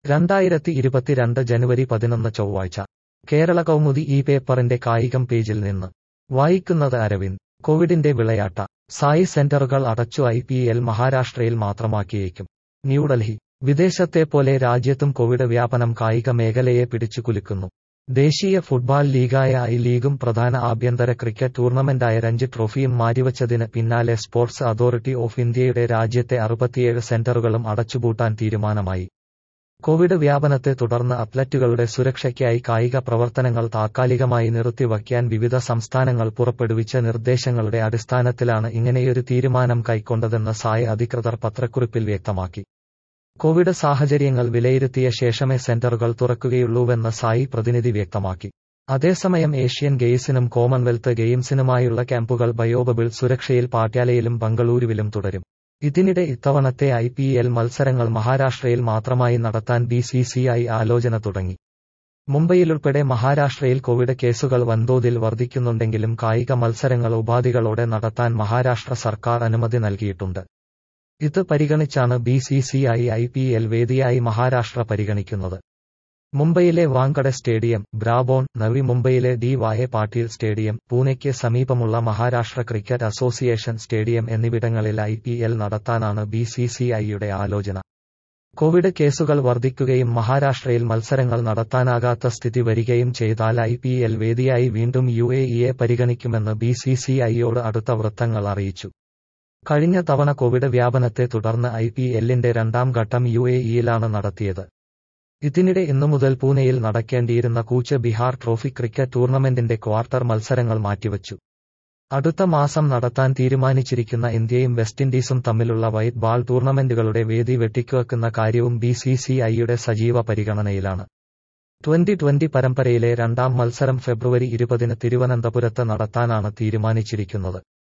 രണ്ടായിരത്തി ഇരുപത്തിരണ്ട് ജനുവരി പതിനൊന്ന് ചൊവ്വാഴ്ച കേരള കൗമുദി ഈ പേപ്പറിന്റെ കായികം പേജിൽ നിന്ന് വായിക്കുന്നത് അരവിന്ദ് കോവിഡിന്റെ വിളയാട്ട സായി സെന്ററുകൾ അടച്ചു ഐ പി എൽ മഹാരാഷ്ട്രയിൽ മാത്രമാക്കിയേക്കും ന്യൂഡൽഹി വിദേശത്തെ പോലെ രാജ്യത്തും കോവിഡ് വ്യാപനം കായിക മേഖലയെ പിടിച്ചു കുലുക്കുന്നു ദേശീയ ഫുട്ബോൾ ലീഗായ ഐ ലീഗും പ്രധാന ആഭ്യന്തര ക്രിക്കറ്റ് ടൂർണമെന്റായ രഞ്ജി ട്രോഫിയും മാറ്റിവച്ചതിന് പിന്നാലെ സ്പോർട്സ് അതോറിറ്റി ഓഫ് ഇന്ത്യയുടെ രാജ്യത്തെ അറുപത്തിയേഴ് സെന്ററുകളും അടച്ചുപൂട്ടാൻ തീരുമാനമായി കോവിഡ് വ്യാപനത്തെ തുടർന്ന് അത്ലറ്റുകളുടെ സുരക്ഷയ്ക്കായി കായിക പ്രവർത്തനങ്ങൾ താൽക്കാലികമായി നിർത്തിവയ്ക്കാൻ വിവിധ സംസ്ഥാനങ്ങൾ പുറപ്പെടുവിച്ച നിർദ്ദേശങ്ങളുടെ അടിസ്ഥാനത്തിലാണ് ഇങ്ങനെയൊരു തീരുമാനം കൈക്കൊണ്ടതെന്ന് സായ് അധികൃതർ പത്രക്കുറിപ്പിൽ വ്യക്തമാക്കി കോവിഡ് സാഹചര്യങ്ങൾ വിലയിരുത്തിയ ശേഷമേ സെന്ററുകൾ തുറക്കുകയുള്ളൂവെന്ന് സായി പ്രതിനിധി വ്യക്തമാക്കി അതേസമയം ഏഷ്യൻ ഗെയിംസിനും കോമൺവെൽത്ത് ഗെയിംസിനുമായുള്ള ക്യാമ്പുകൾ ബയോബബിൾ സുരക്ഷയിൽ പാട്യാലയിലും ബംഗളൂരുവിലും തുടരും ഇതിനിടെ ഇത്തവണത്തെ ഐ പി എൽ മത്സരങ്ങൾ മഹാരാഷ്ട്രയിൽ മാത്രമായി നടത്താൻ ബി സി സി ഐ ആലോചന തുടങ്ങി മുംബൈയിലുൾപ്പെടെ മഹാരാഷ്ട്രയിൽ കോവിഡ് കേസുകൾ വൻതോതിൽ വർദ്ധിക്കുന്നുണ്ടെങ്കിലും കായിക മത്സരങ്ങൾ ഉപാധികളോടെ നടത്താൻ മഹാരാഷ്ട്ര സർക്കാർ അനുമതി നൽകിയിട്ടുണ്ട് ഇത് പരിഗണിച്ചാണ് B C C I I P L വേദിയായി മഹാരാഷ്ട്ര പരിഗണിക്കുന്നത് മുംബൈയിലെ വാങ്കഡെ സ്റ്റേഡിയം ബ്രാബോൺ നവി മുംബൈയിലെ ഡി വായ പാട്ടീൽ സ്റ്റേഡിയം പൂനെയ്ക്ക് സമീപമുള്ള മഹാരാഷ്ട്ര ക്രിക്കറ്റ് അസോസിയേഷൻ സ്റ്റേഡിയം എന്നിവിടങ്ങളിൽ ഐ പി എൽ നടത്താനാണ് ബി സി സി ഐയുടെ ആലോചന കോവിഡ് കേസുകൾ വർദ്ധിക്കുകയും മഹാരാഷ്ട്രയിൽ മത്സരങ്ങൾ നടത്താനാകാത്ത സ്ഥിതി വരികയും ചെയ്താൽ ഐ പി എൽ വേദിയായി വീണ്ടും യു എ ഇയെ പരിഗണിക്കുമെന്ന് ബി സി സി ഐയോട് അടുത്ത വൃത്തങ്ങൾ അറിയിച്ചു കഴിഞ്ഞ തവണ കോവിഡ് വ്യാപനത്തെ തുടർന്ന് ഐ പി എല്ലിന്റെ രണ്ടാം ഘട്ടം യു എ ഇയിലാണ് നടത്തിയത് ഇതിനിടെ ഇന്നു മുതൽ പൂനെയിൽ നടക്കേണ്ടിയിരുന്ന കൂച്ച് ബിഹാർ ട്രോഫി ക്രിക്കറ്റ് ടൂർണമെന്റിന്റെ ക്വാർട്ടർ മത്സരങ്ങൾ മാറ്റിവച്ചു അടുത്ത മാസം നടത്താൻ തീരുമാനിച്ചിരിക്കുന്ന ഇന്ത്യയും വെസ്റ്റ് ഇൻഡീസും തമ്മിലുള്ള വൈറ്റ് ബാൾ ടൂർണമെന്റുകളുടെ വേദി വെട്ടിക്കുവെക്കുന്ന കാര്യവും ബി സി സി ഐയുടെ സജീവ പരിഗണനയിലാണ് ട്വന്റി ട്വന്റി പരമ്പരയിലെ രണ്ടാം മത്സരം ഫെബ്രുവരി ഇരുപതിന് തിരുവനന്തപുരത്ത് നടത്താനാണ് തീരുമാനിച്ചിരിക്കുന്നത്